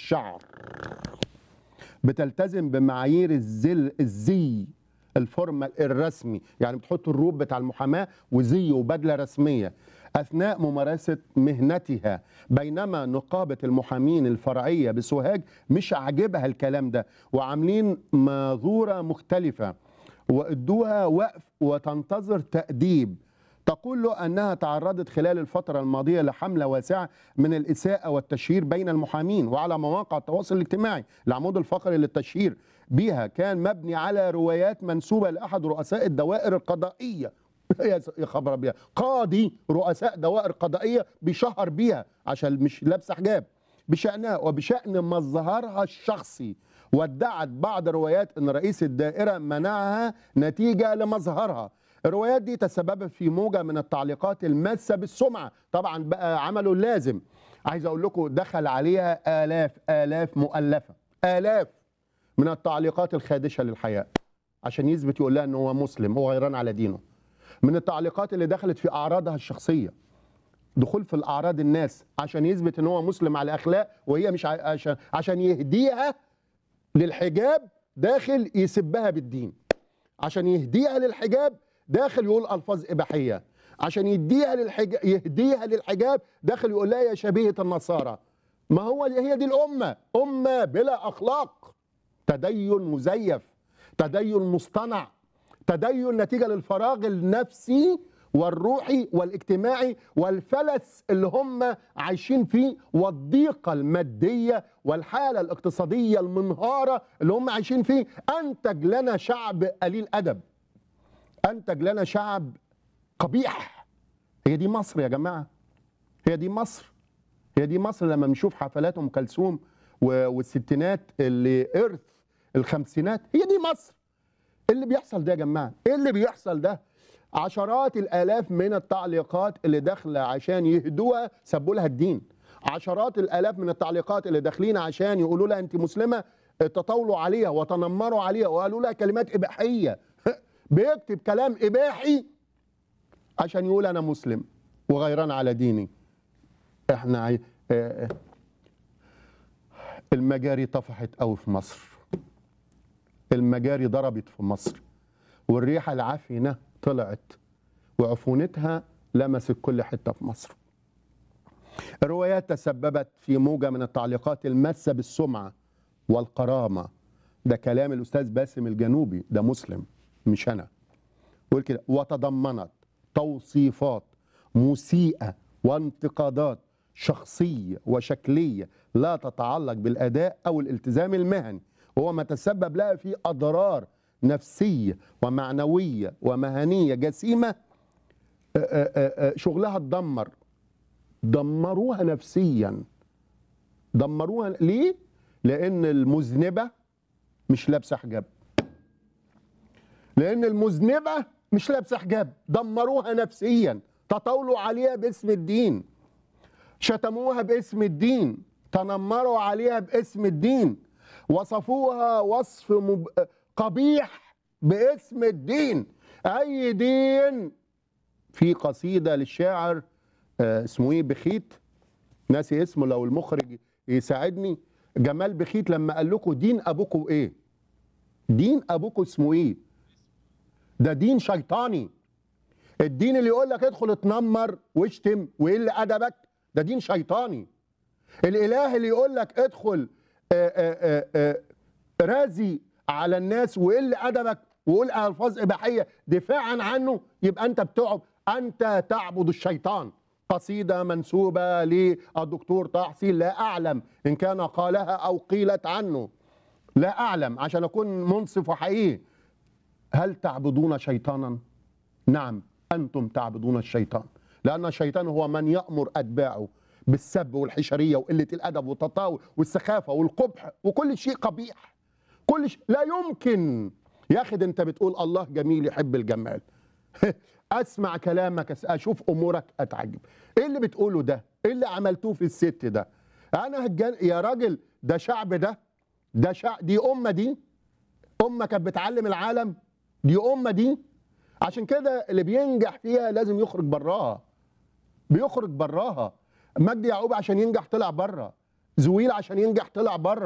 الشعر بتلتزم بمعايير الزل الزي الفورمال الرسمي يعني بتحط الروب بتاع المحاماه وزي وبدله رسميه اثناء ممارسه مهنتها بينما نقابه المحامين الفرعيه بسوهاج مش عاجبها الكلام ده وعاملين ماذوره مختلفه وادوها وقف وتنتظر تاديب تقول له انها تعرضت خلال الفتره الماضيه لحمله واسعه من الاساءه والتشهير بين المحامين وعلى مواقع التواصل الاجتماعي العمود الفقري للتشهير بها كان مبني على روايات منسوبه لاحد رؤساء الدوائر القضائيه يا يا خبر ابيض قاضي رؤساء دوائر قضائيه بيشهر بيها عشان مش لابسه حجاب بشانها وبشان مظهرها الشخصي وادعت بعض روايات ان رئيس الدائره منعها نتيجه لمظهرها الروايات دي تسببت في موجه من التعليقات الماسه بالسمعه طبعا بقى عملوا اللازم عايز اقول لكم دخل عليها الاف الاف مؤلفه الاف من التعليقات الخادشه للحياه عشان يثبت يقول لها ان هو مسلم هو غيران على دينه من التعليقات اللي دخلت في اعراضها الشخصيه دخول في الاعراض الناس عشان يثبت ان هو مسلم على اخلاق وهي مش ع- عشان عشان يهديها للحجاب داخل يسبها بالدين عشان يهديها للحجاب داخل يقول الفاظ اباحيه عشان يديها للحجاب يهديها للحجاب داخل يقول لها يا شبيهه النصارى ما هو هي دي الامه امه بلا اخلاق تدين مزيف تدين مصطنع تدين نتيجه للفراغ النفسي والروحي والاجتماعي والفلس اللي هم عايشين فيه والضيقه الماديه والحاله الاقتصاديه المنهاره اللي هم عايشين فيه انتج لنا شعب قليل ادب انتج لنا شعب قبيح هي دي مصر يا جماعه هي دي مصر هي دي مصر لما بنشوف حفلات ام كلثوم و- والستينات اللي ارث الخمسينات هي دي مصر إيه اللي بيحصل ده يا جماعه ايه اللي بيحصل ده عشرات الالاف من التعليقات اللي داخله عشان يهدوها سبوا لها الدين عشرات الالاف من التعليقات اللي داخلين عشان يقولوا لها انت مسلمه تطاولوا عليها وتنمروا عليها وقالوا لها كلمات اباحيه بيكتب كلام اباحي عشان يقول انا مسلم وغيران على ديني احنا عاي... آه، آه. المجاري طفحت قوي في مصر المجاري ضربت في مصر والريحه العفنه طلعت وعفونتها لمست كل حته في مصر الروايات تسببت في موجه من التعليقات الماسه بالسمعه والكرامه ده كلام الاستاذ باسم الجنوبي ده مسلم مش انا يقول كده وتضمنت توصيفات مسيئه وانتقادات شخصيه وشكليه لا تتعلق بالاداء او الالتزام المهني وهو ما تسبب لها في اضرار نفسيه ومعنويه ومهنيه جسيمه آه، آه، آه، شغلها اتدمر دمروها نفسيا دمروها ليه؟ لان المذنبه مش لابسه حجاب لان المذنبه مش لابسه حجاب دمروها نفسيا تطاولوا عليها باسم الدين شتموها باسم الدين تنمروا عليها باسم الدين وصفوها وصف مب... قبيح باسم الدين اي دين في قصيده للشاعر آه، اسمه ايه بخيت ناسي اسمه لو المخرج يساعدني جمال بخيت لما قال لكم دين ابوكم ايه دين ابوكم اسمه ايه ده دين شيطاني الدين اللي يقول لك ادخل اتنمر واشتم وقل ادبك ده دين شيطاني الاله اللي يقول لك ادخل آآ آآ آآ رازي على الناس وقل ادبك وقول الفاظ اباحيه دفاعا عنه يبقى انت بتعب انت تعبد الشيطان قصيده منسوبه للدكتور طه حسين لا اعلم ان كان قالها او قيلت عنه لا اعلم عشان اكون منصف وحقيقي هل تعبدون شيطانا نعم انتم تعبدون الشيطان لان الشيطان هو من يامر اتباعه بالسب والحشريه وقله الادب والتطاول والسخافه والقبح وكل شيء قبيح كل شيء لا يمكن يا اخي ده انت بتقول الله جميل يحب الجمال اسمع كلامك أس- اشوف امورك اتعجب ايه اللي بتقوله ده ايه اللي عملتوه في الست ده انا هتجن... يا راجل ده شعب ده ده شعب دي امه دي امه كانت بتعلم العالم دي امه دي عشان كده اللي بينجح فيها لازم يخرج براها بيخرج براها مجدي يعقوب عشان ينجح طلع بره زويل عشان ينجح طلع بره